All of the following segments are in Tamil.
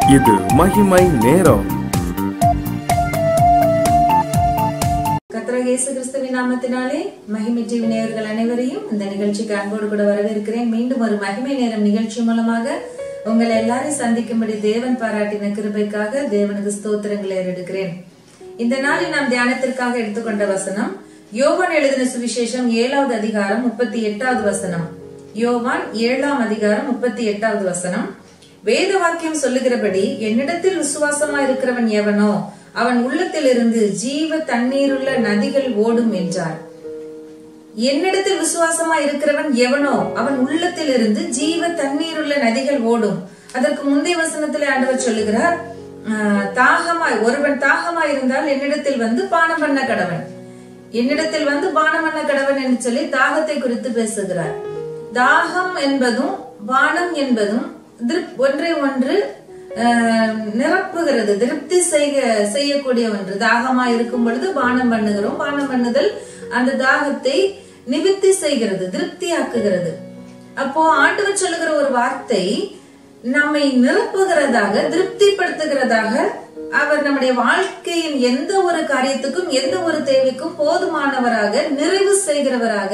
இது மகிமை நேரம் கர்த்தராகிய இயேசு கிறிஸ்துவின் நாமத்தினாலே மகிமை டிவி நேயர்கள் அனைவரையும் இந்த நிகழ்ச்சிக்கு அன்போடு கூட வரவேற்கிறேன் மீண்டும் ஒரு மகிமை நேரம் நிகழ்ச்சி மூலமாக உங்களை எல்லாரையும் சந்திக்கும்படி தேவன் பாராட்டின கிருபைக்காக தேவனுக்கு ஸ்தோத்திரங்களை எடுக்கிறேன் இந்த நாளில் நாம் தியானத்திற்காக எடுத்துக்கொண்ட வசனம் யோவான் எழுதின சுவிசேஷம் ஏழாவது அதிகாரம் முப்பத்தி எட்டாவது வசனம் யோவான் ஏழாம் அதிகாரம் முப்பத்தி எட்டாவது வசனம் வேத வாக்கியம் சொல்லுகிறபடி என்னிடத்தில் விசுவாசமா இருக்கிறவன் எவனோ அவன் உள்ளத்திலிருந்து ஜீவ தண்ணீருள்ள நதிகள் ஓடும் என்றார் என்னிடத்தில் விசுவாசமா இருக்கிறவன் எவனோ அவன் உள்ளத்தில் இருந்து ஜீவ தண்ணீருள்ள நதிகள் ஓடும் அதற்கு முந்தைய வசனத்திலே ஆண்டவர் சொல்லுகிறார் ஆஹ், தாகமாய் ஒருவன் தாகமாய் இருந்தால் என்னிடத்தில் வந்து பானம் பண்ண கடவன் என்னிடத்தில் வந்து பானம் பண்ண கடவன் என்று சொல்லி தாகத்தை குறித்து பேசுகிறார் தாகம் என்பதும் பானம் என்பதும் திருப்- ஒன்றை ஒன்று ஆஹ், நிரப்புகிறது திருப்தி செய்ய செய்யக்கூடிய ஒன்று தாகமா இருக்கும் பொழுது பானம் பண்ணுகிறோம் பானம் பண்ணுதல் அந்த தாகத்தை நிவித்தி செய்கிறது திருப்தியாக்குகிறது அப்போ ஆண்டவர் சொல்லுகிற ஒரு வார்த்தை நம்மை நிரப்புகிறதாக திருப்திப்படுத்துகிறதாக அவர் நம்முடைய வாழ்க்கையின் எந்த ஒரு காரியத்துக்கும் எந்த ஒரு தேவைக்கும் போதுமானவராக நிறைவு செய்கிறவராக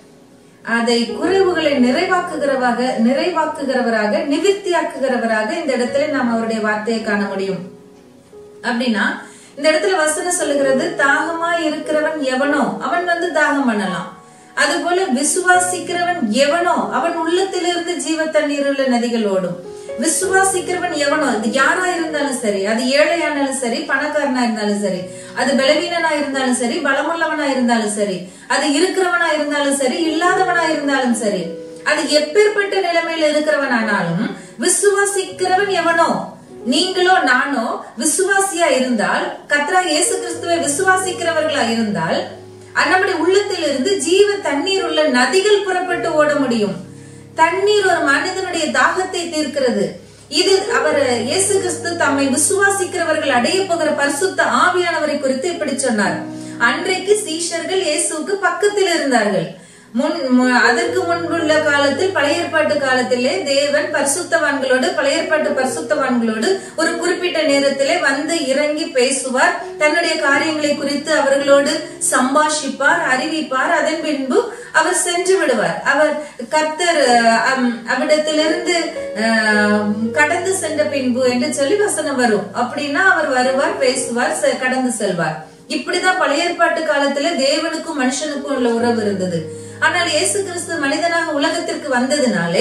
அதை குறைவுகளை நிறைவாக்குகிறவராக நிறைவாக்குகிறவராக நிவிர்த்தியாக்குகிறவராக இந்த இடத்துல நாம் அவருடைய வார்த்தையை காண முடியும் அப்படின்னா இந்த இடத்துல வசனம் சொல்லுகிறது தாகமா இருக்கிறவன் எவனோ அவன் வந்து தாகம் பண்ணலாம் அது போல விசுவாசிக்கிறவன் எவனோ அவன் உள்ளத்திலிருந்து ஜீவ தண்ணீர் உள்ள நதிகள் ஓடும் விசுவாசிக்கிறவன் எவனோ இது யாரா இருந்தாலும் சரி அது ஏழையானாலும் சரி பணக்காரனா இருந்தாலும் சரி அது பலவீனனா இருந்தாலும் சரி பலமுள்ளவனா இருந்தாலும் சரி அது இருக்கிறவனா இருந்தாலும் சரி இல்லாதவனா இருந்தாலும் சரி அது எப்பேற்பட்ட நிலைமையில இருக்கிறவனானாலும் விசுவாசிக்கிறவன் எவனோ நீங்களோ நானோ விசுவாசியா இருந்தால் கத்ரா இயேசு கிறிஸ்துவை விசுவாசிக்கிறவர்களா இருந்தால் அஹ் நம்முடைய உள்ளத்திலிருந்து ஜீவ தண்ணீர் உள்ள நதிகள் புறப்பட்டு ஓட முடியும் தண்ணீர் ஒரு மனிதனுடைய தாகத்தை தீர்க்கிறது இது அவர் இயேசு கிறிஸ்து தம்மை விசுவாசிக்கிறவர்கள் அடைய போகிற பரிசுத்த ஆவியானவரை குறித்து இப்படி சொன்னார் அன்றைக்கு சீஷர்கள் இயேசுவுக்கு பக்கத்தில் இருந்தார்கள் முன் மு- அதற்கு முன்புள்ள காலத்தில் பழைய ஏற்பாட்டு காலத்திலே தேவன் பரிசுத்தவான்களோடு பழைய ஏற்பாட்டு பரிசுத்தவான்களோடு ஒரு குறிப்பிட்ட நேரத்திலே வந்து இறங்கி பேசுவார் தன்னுடைய காரியங்களை குறித்து அவர்களோடு சம்பாஷிப்பார் அறிவிப்பார் அதன் பின்பு அவர் சென்று விடுவார் அவர் கர்த்தர் அஹ், அவ்விடத்திலிருந்து அஹ், கடந்து சென்ற பின்பு என்று சொல்லி வசனம் வரும் அப்படின்னா அவர் வருவார் பேசுவார் செ- கடந்து செல்வார் இப்படிதான் பழைய ஏற்பாட்டு காலத்துல தேவனுக்கும் மனுஷனுக்கும் உள்ள உறவு இருந்தது ஆனால் இயேசு கிறிஸ்து மனிதனாக உலகத்திற்கு வந்ததினாலே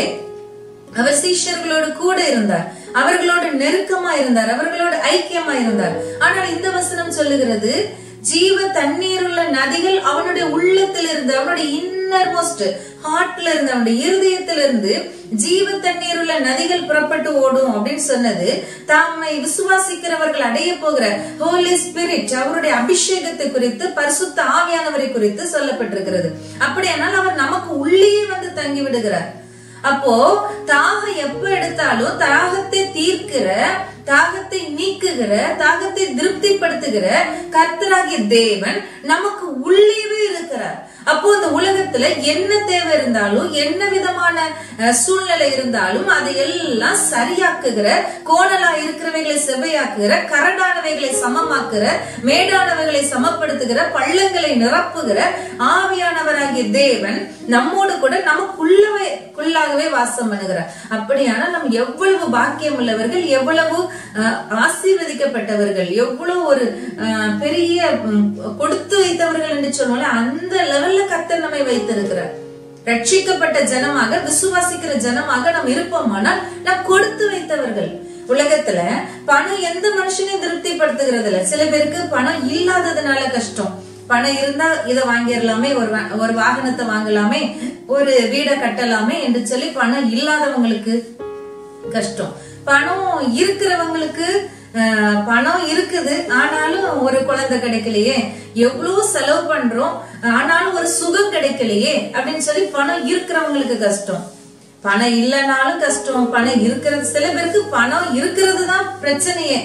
அவர் சீஷர்களோடு கூட இருந்தார் அவர்களோடு நெருக்கமா இருந்தார் அவர்களோடு ஐக்கியமா இருந்தார் ஆனால் இந்த வசனம் சொல்லுகிறது ஜீவ தண்ணீருள்ள நதிகள் அவனுடைய உள்ளத்தில் இருந்து அவனுடைய இன்னர் மோஸ்ட் ஹார்ட்ல இருந்து அவனுடைய இருதயத்துல இருந்து ஜீவ தண்ணீருள்ள நதிகள் புறப்பட்டு ஓடும் அப்படின்னு சொன்னது தம்மை விசுவாசிக்கிறவர்கள் அடைய போகிற ஹோலி ஸ்பிரிட் அவருடைய அபிஷேகத்தை குறித்து பரிசுத்த ஆவியானவரை குறித்து சொல்லப்பட்டிருக்கிறது அப்படியானால் அவர் நமக்கு உள்ளே வந்து தங்கி விடுகிறார் அப்போ தாகம் எப்ப எடுத்தாலும் தாகத்தை தீர்க்கிற தாகத்தை நீக்குகிற தாகத்தை திருப்திப்படுத்துகிற கர்த்தராகிய தேவன் நமக்கு உள்ளேவே இருக்கிறார் அப்போ இந்த உலகத்துல என்ன தேவை இருந்தாலும் என்ன விதமான அஹ், சூழ்நிலை இருந்தாலும் அதை எல்லாம் சரியாக்குகிற கோணலா இருக்கிறவைகளை செவ்வையாக்குகிற கரடானவைகளை சமமாக்குற மேடானவைகளை சமப்படுத்துகிற பள்ளங்களை நிரப்புகிற ஆவியானவராகிய தேவன் நம்மோடு கூட நமக்குள்ளவே குள்ளாகவே வாசம் பண்ணுகிறார் அப்படியானால் நம்ம எவ்வளவு பாக்கியம் உள்ளவர்கள் எவ்வளவு அஹ், ஆசீர்வதிக்கப்பட்டவர்கள் எவ்வளவு ஒரு அஹ், பெரிய ம், கொடுத்து வைத்தவர்கள் என்று சொன்னோம்ல அந்த லெவல்ல கர்த்தர் நம்மை வைத்திருக்கிறார் ரட்சிக்கப்பட்ட ஜனமாக விசுவாசிக்கிற ஜனமாக நாம் இருப்போமானால் நாம் கொடுத்து வைத்தவர்கள் உலகத்துல பணம் எந்த மனுஷனையும் திருப்திப்படுத்துகிறது இல்ல சில பேருக்கு பணம் இல்லாததுனால கஷ்டம் பணம் இருந்தா இத வாங்கிடலாமே ஒரு வா- ஒரு வாகனத்தை வாங்கலாமே ஒரு வீடை கட்டலாமே என்று சொல்லி பணம் இல்லாதவங்களுக்கு கஷ்டம் பணம் இருக்கிறவங்களுக்கு அஹ், பணம் இருக்குது ஆனாலும் ஒரு குழந்தை கிடைக்கலையே எவ்வளவு செலவு பண்றோம் ஆனாலும் ஒரு சுகம் கிடைக்கலையே அப்படின்னு சொல்லி பணம் இருக்கிறவங்களுக்கு கஷ்டம் பணம் இல்லைனாலும் கஷ்டம் பணம் இருக்கிறது சில பேருக்கு பணம் இருக்கிறது தான் பிரச்சனையே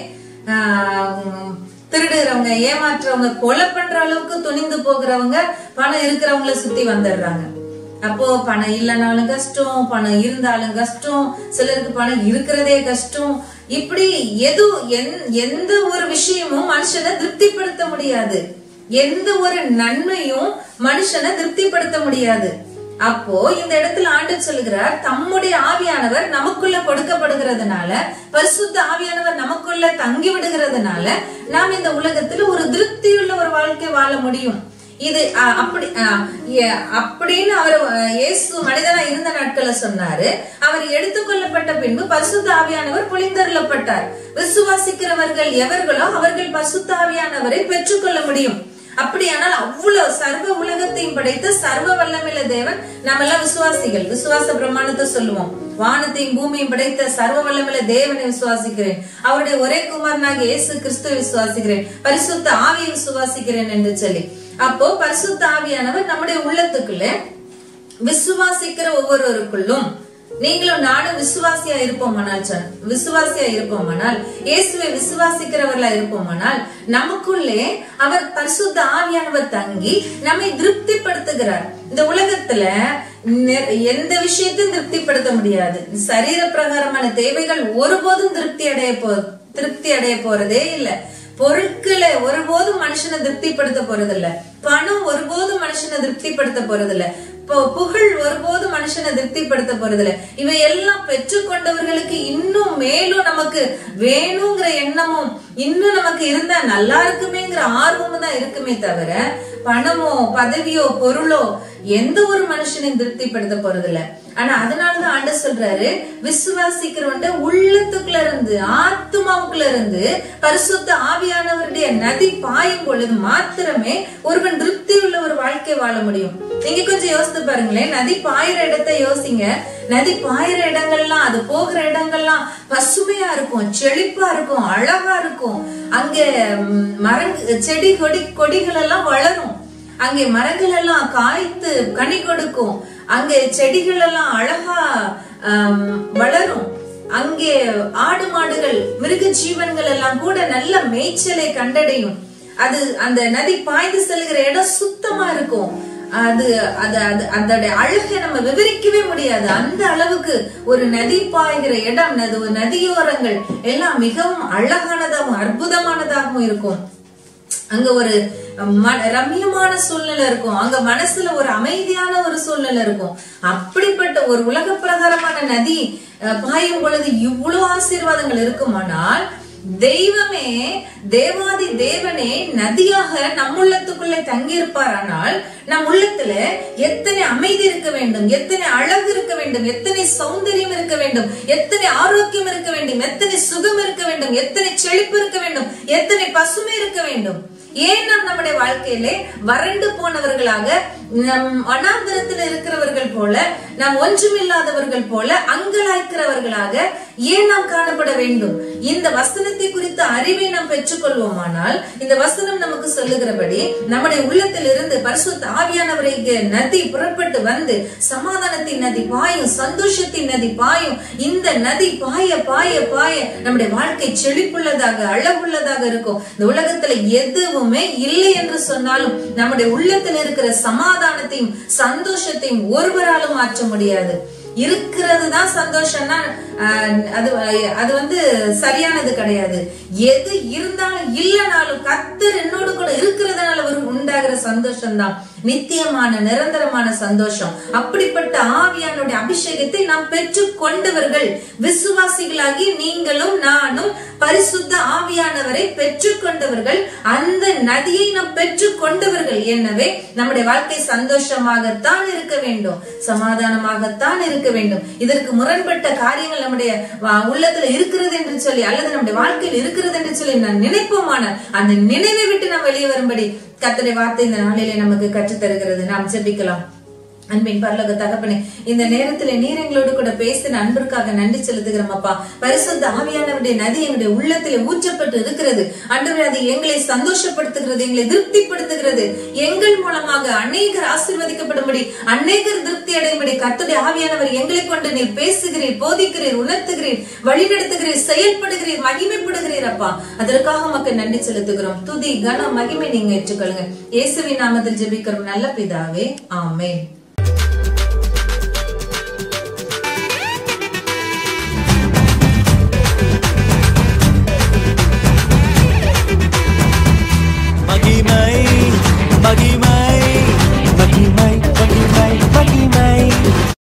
ஆஹ் திருடுறவங்க ஏமாற்றுறவங்க கொலை பண்ற அளவுக்கு துணிந்து போகிறவங்க பணம் இருக்கிறவங்கள சுத்தி வந்துடுறாங்க அப்போ பணம் இல்லைனாலும் கஷ்டம் பணம் இருந்தாலும் கஷ்டம் சிலருக்கு பணம் இருக்கிறதே கஷ்டம் இப்படி எது எந்- எந்த ஒரு விஷயமும் மனுஷனை திருப்திப்படுத்த முடியாது எந்த ஒரு நன்மையும் மனுஷனை திருப்திப்படுத்த முடியாது அப்போ இந்த இடத்துல ஆண்டு சொல்லுகிறார் தம்முடைய ஆவியானவர் நமக்குள்ள கொடுக்கப்படுகிறதுனால பரிசுத்த ஆவியானவர் நமக்குள்ள தங்கி விடுகிறதுனால நாம் இந்த உலகத்துல ஒரு திருப்தியுள்ள ஒரு வாழ்க்கை வாழ முடியும் இது அ, அப்படி அ, எ- அப்படின்னு அவர் அ, இயேசு மனிதனா இருந்த நாட்களை சொன்னாரு அவர் எடுத்துக்கொள்ளப்பட்ட பின்பு பரிசுத்த ஆவியானவர் பொழிந்தருளப்பட்டார் விசுவாசிக்கிறவர்கள் எவர்களோ அவர்கள் பரிசுத்த ஆவியானவரை பெற்றுக்கொள்ள முடியும் அப்படியானால் அவ்வளவு சர்வ உலகத்தையும் படைத்த சர்வ வல்லமையுள்ள தேவன் நம்ம எல்லாம் விசுவாசிகள் விசுவாச பிரமாணத்தை சொல்லுவோம் வானத்தையும் பூமியும் படைத்த சர்வ வல்லமையுள்ள தேவனை விசுவாசிக்கிறேன் அவருடைய ஒரே குமாரனாக இயேசு கிறிஸ்துவை விசுவாசிக்கிறேன் பரிசுத்த ஆவியை விசுவாசிக்கிறேன் என்று சொல்லி அப்போ பரிசுத்த ஆவியானவர் நம்முடைய உள்ளத்துக்குள்ள விசுவாசிக்கிற ஒவ்வொருவருக்குள்ளும் நீங்களும் நானும் விசுவாசியா இருப்போமானால் சொன்ன விசுவாசியா இருப்போமானால் இயேசுவை விசுவாசிக்கிறவர்களா இருப்போமானால் நமக்குள்ளே அவர் பரிசுத்த ஆவியானவர் தங்கி நம்மை திருப்திப்படுத்துகிறார் இந்த உலகத்துல நெ- எந்த விஷயத்தையும் திருப்திப்படுத்த முடியாது சரீர பிரகாரமான தேவைகள் ஒருபோதும் திருப்தி அடைய போ திருப்தி அடைய போறதே இல்ல பொருட்களை ஒருபோதும் மனுஷனை திருப்திப்படுத்த போறதில்ல பணம் ஒருபோதும் மனுஷனை திருப்திப்படுத்த போறதில்ல பு- புகழ் ஒருபோதும் மனுஷனை திருப்திப்படுத்த போறதில்ல இவை எல்லாம் பெற்றுக்கொண்டவர்களுக்கு இன்னும் மேலும் நமக்கு வேணுங்கிற எண்ணமும் இன்னும் நமக்கு இருந்தா நல்லா இருக்குமேங்கிற ஆர்வமும் தான் இருக்குமே தவிர பணமோ பதவியோ பொருளோ எந்த ஒரு மனுஷனையும் திருப்திப்படுத்த போறதில்ல ஆனா அதனாலதான் ஆண்டு சொல்றாரு விசுவாசிக்கிறவன்ட்ட உள்ளத்துக்குள்ள இருந்து ஆத்மாவுக்குள்ள இருந்து பரிசுத்த ஆவியானவருடைய நதி பாயும் பொழுது மாத்திரமே ஒருவன் திருப்தி உள்ள ஒரு வாழ்க்கை வாழ முடியும் நீங்க கொஞ்சம் யோசித்து பாருங்களேன் நதி பாயிற இடத்தை யோசிங்க நதி பாயிற இடங்கள்லாம் அது போகிற இடங்கள்லாம் பசுமையா இருக்கும் செழிப்பா இருக்கும் அழகா இருக்கும் அங்க ம், மரங்க செடி கொடி கொடிகள் எல்லாம் வளரும் அங்கே மரங்கள் எல்லாம் காய்த்து கனி கொடுக்கும் அங்கே செடிகள் எல்லாம் அழகா ஆம், வளரும் அங்கே ஆடு மாடுகள் மிருக ஜீவன்கள் எல்லாம் கூட நல்ல மேய்ச்சலை கண்டடையும் அது அந்த நதி பாய்ந்து செல்கிற இடம் சுத்தமா இருக்கும் அது அது அது அதோட அழகை நம்ம விவரிக்கவே முடியாது அந்த அளவுக்கு ஒரு நதி பாய்கிற இடம் அது ஒரு நதியோரங்கள் எல்லாம் மிகவும் அழகானதாகவும் அற்புதமானதாகவும் இருக்கும் அங்க ஒரு ம- ரம்மியமான சூழ்நிலை இருக்கும் அங்க மனசுல ஒரு அமைதியான ஒரு சூழ்நிலை இருக்கும் அப்படிப்பட்ட ஒரு உலக பிரகாரமான நதி அஹ், பாயும் பொழுது இவ்வளவு ஆசீர்வாதங்கள் இருக்குமானால் தெய்வமே தேவாதி தேவனே நதியாக நம் உள்ளத்துக்குள்ளே தங்கியிருப்பாரானால் நம் உள்ளத்துல எத்தனை அமைதி இருக்க வேண்டும் எத்தனை அழகு இருக்க வேண்டும் எத்தனை சௌந்தரியம் இருக்க வேண்டும் எத்தனை ஆரோக்கியம் இருக்க வேண்டும் எத்தனை சுகம் இருக்க வேண்டும் எத்தனை செழிப்பு இருக்க வேண்டும் எத்தனை பசுமை இருக்க வேண்டும் ஏன் நாம் நம்முடைய வாழ்க்கையிலே வறண்டு போனவர்களாக நம் அனாந்தரத்தில் இருக்கிறவர்கள் போல நாம் ஒன்றுமில்லாதவர்கள் போல அங்கலாய்க்கிறவர்களாக ஏன் நாம் காணப்பட வேண்டும் இந்த வசனத்தை குறித்த அறிவை நாம் பெற்றுக்கொள்வோமானால் இந்த வசனம் நமக்கு சொல்லுகிறபடி நம்முடைய உள்ளத்தில் இருந்து பரிசுத்த ஆவியானவரை நதி புறப்பட்டு வந்து சமாதானத்தின் நதி பாயும் சந்தோஷத்தின் நதி பாயும் இந்த நதி பாய பாய பாய நம்முடைய வாழ்க்கை செழிப்புள்ளதாக அழகுள்ளதாக இருக்கும் இந்த உலகத்துல எதுவுமே இல்லை என்று சொன்னாலும் நம்முடைய உள்ளத்தில் இருக்கிற சமாதானத்தையும் சந்தோஷத்தையும் ஒருவராலும் மாற்ற முடியாது இருக்கிறது தான் சந்தோஷம்னா ஆஹ், அது அது வந்து சரியானது கிடையாது எது இருந்தாலும் இல்லைனாலும் கத்தர் என்னோடு கூட இருக்கிறதுனால ஒரு உண்டாகிற சந்தோஷம் தான் நித்தியமான நிரந்தரமான சந்தோஷம் அப்படிப்பட்ட ஆவியானுடைய அபிஷேகத்தை நாம் பெற்று கொண்டவர்கள் விசுவாசிகளாகி நீங்களும் நானும் பரிசுத்த ஆவியானவரை பெற்றுக் கொண்டவர்கள் அந்த நதியை நாம் பெற்றுக் கொண்டவர்கள் எனவே நம்முடைய வாழ்க்கை சந்தோஷமாகத்தான் இருக்க வேண்டும் சமாதானமாகத்தான் இருக்க வேண்டும் இதற்கு முரண்பட்ட காரியங்கள் நம்முடைய வா- உள்ளத்துல இருக்கிறது என்று சொல்லி அல்லது நம்முடைய வாழ்க்கையில் இருக்கிறது என்று சொல்லி நான் நினைப்போமான அந்த நினைவை விட்டு நாம் வெளியே வரும்படி கர்த்தருடைய வார்த்தை இந்த நாளிலே நமக்கு கற்றுத் தருகிறது நாம் ஜெபிக்கலாம் அன்பின் பரலோக தகப்பனே இந்த நேரத்துல நீர் எங்களோடு கூட பேசின அன்பிற்காக நன்றி செலுத்துகிறோம் அப்பா பரிசுத்த ஆவியானவருடைய நதி எங்களுடைய உள்ளத்திலே ஊற்றப்பட்டு இருக்கிறது அன்றுவரே அது எங்களை சந்தோஷப்படுத்துகிறது எங்களை திருப்திப்படுத்துகிறது எங்கள் மூலமாக அநேகர் ஆசீர்வதிக்கப்படும்படி அநேகர் திருப்தி அடையும்படி கர்த்தருடைய ஆவியானவர் எங்களை கொண்டு நீர் பேசுகிறீர் போதிக்கிறீர் உணர்த்துகிறீர் வழிநடத்துகிறீர் செயல்படுகிறீர் மகிமைப்படுகிறீர் அப்பா அதற்காக மக்கள் நன்றி செலுத்துகிறோம் துதி கன மகிமை நீங்க ஏற்றுக்கொள்ளுங்க இயேசுவின் நாமத்தில் ஜெபிக்கிறோம் நல்ல பிதாவே ஆமென் மகிமை